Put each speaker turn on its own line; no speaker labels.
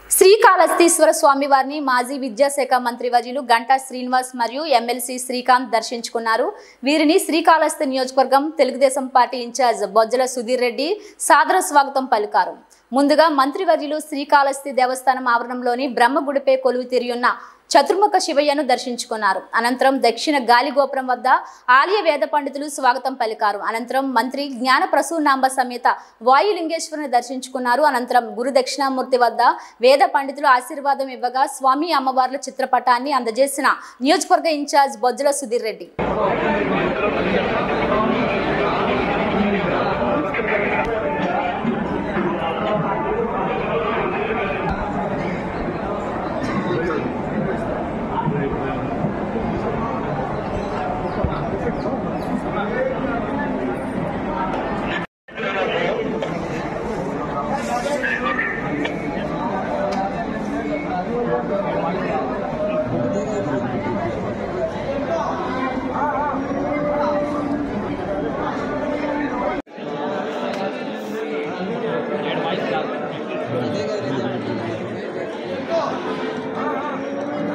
శ్రీకాళహస్తీశ్వర స్వామి వారిని మాజీ విద్యాశాఖ మంత్రి వర్యులు గంటా శ్రీనివాస్ మరియు ఎమ్మెల్సీ శ్రీకాంత్ దర్శించుకున్నారు వీరిని శ్రీకాళహస్తి నియోజకవర్గం తెలుగుదేశం పార్టీ ఇన్ఛార్జ్ బొజ్జల సుధీర్ రెడ్డి సాదర స్వాగతం పలికారు ముందుగా మంత్రివర్యులు శ్రీకాళహస్తి దేవస్థానం ఆవరణంలోని బ్రహ్మగుడిపై కొలువు తీరియున్న చతుర్ముఖ శివయ్యను దర్శించుకున్నారు అనంతరం దక్షిణ గాలిగోపురం వద్ద ఆలయ వేద పండితులు స్వాగతం పలికారు అనంతరం మంత్రి జ్ఞాన ప్రసూనాంబ సమేత వాయులింగేశ్వరుని దర్శించుకున్నారు అనంతరం గురు దక్షిణామూర్తి వద్ద వేద పండితులు ఆశీర్వాదం ఇవ్వగా స్వామి అమ్మవార్ల చిత్రపటాన్ని అందజేసిన నియోజకవర్గ ఇన్ఛార్జ్ బొజ్జల సుధీర్ రెడ్డి